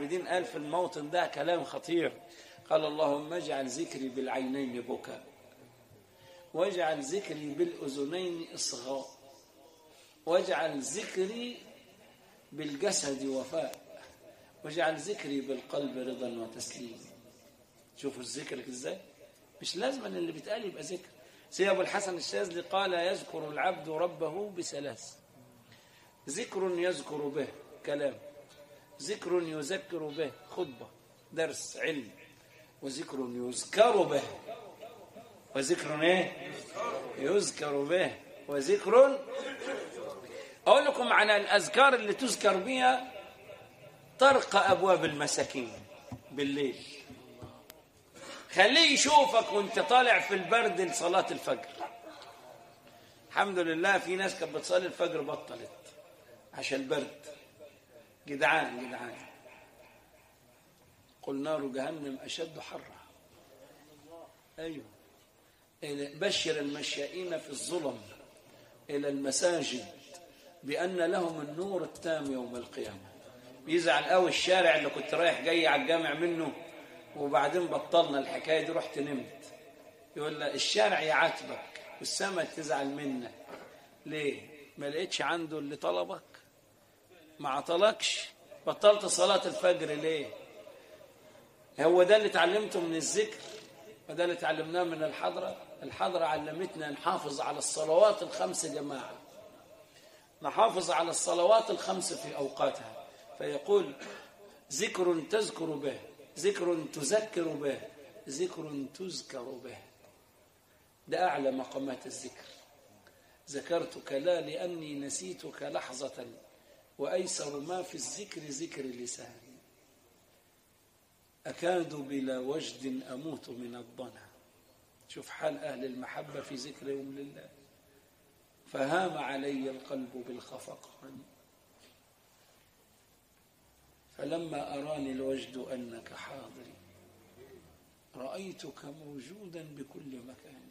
العابدين قال في الموطن ده كلام خطير قال اللهم اجعل ذكري بالعينين بكاء واجعل ذكري بالأذنين إصغاء واجعل ذكري بالجسد وفاء واجعل ذكري بالقلب رضا وتسليم شوفوا الذكر ازاي مش لازم ان اللي بيتقال يبقى ذكر سيدي ابو الحسن الشاذلي قال يذكر العبد ربه بثلاث ذكر يذكر به كلام ذكر يذكر به خطبة درس علم وذكر يذكر به وذكر ايه يذكر به وذكر اقول لكم على الاذكار اللي تذكر بها طرق ابواب المساكين بالليل خليه يشوفك وانت طالع في البرد لصلاه الفجر الحمد لله في ناس كانت بتصلي الفجر بطلت عشان البرد جدعان جدعان قل نار جهنم اشد حرا ايوه بشر المشائين في الظلم الى المساجد بان لهم النور التام يوم القيامه بيزعل قوي الشارع اللي كنت رايح جاي على الجامع منه وبعدين بطلنا الحكايه دي رحت نمت يقول لك الشارع يعاتبك والسماء تزعل منك ليه ما لقيتش عنده اللي طلبك ما عطلكش بطلت صلاة الفجر ليه هو ده اللي اتعلمته من الذكر وده اللي اتعلمناه من الحضرة الحضرة علمتنا نحافظ على الصلوات الخمس جماعة نحافظ على الصلوات الخمس في أوقاتها فيقول ذكر تذكر به ذكر تذكر به ذكر تذكر به ده أعلى مقامات الذكر ذكرتك لا لأني نسيتك لحظة وأيسر ما في الذكر ذكر اللسان أكاد بلا وجد أموت من الضنا شوف حال أهل المحبة في ذكرهم لله فهام علي القلب بالخفق فلما أراني الوجد أنك حاضري رأيتك موجودا بكل مكان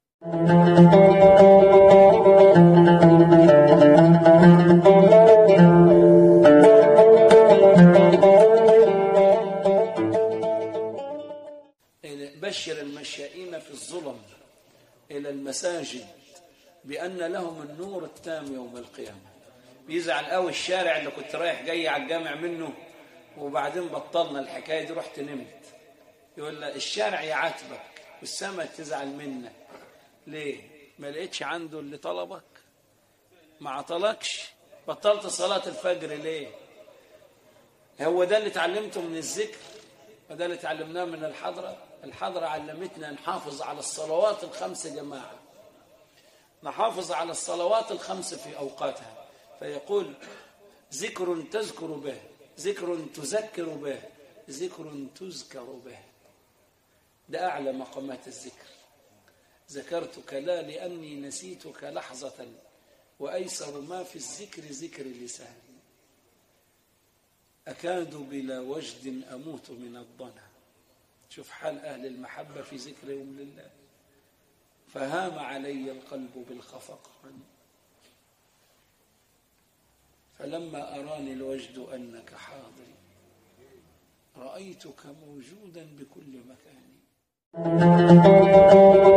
بشر المشائين في الظلم إلى المساجد بأن لهم النور التام يوم القيامة بيزعل قوي الشارع اللي كنت رايح جاي على الجامع منه وبعدين بطلنا الحكاية دي رحت نمت يقول لك الشارع يعاتبك والسماء تزعل منك ليه ما لقيتش عنده اللي طلبك ما عطلكش بطلت صلاة الفجر ليه هو ده اللي اتعلمته من الذكر وده اللي اتعلمناه من الحضرة الحضرة علمتنا نحافظ على الصلوات الخمس جماعة نحافظ على الصلوات الخمس في أوقاتها فيقول ذكر تذكر به ذكر تذكر به ذكر تذكر به ده أعلى مقامات الذكر ذكرتك لا لأني نسيتك لحظة وأيسر ما في الذكر ذكر اللسان أكاد بلا وجد أموت من الضنا شوف حال أهل المحبة في ذكرهم لله فهام علي القلب بالخفق فلما أراني الوجد أنك حاضري رأيتك موجودا بكل مكان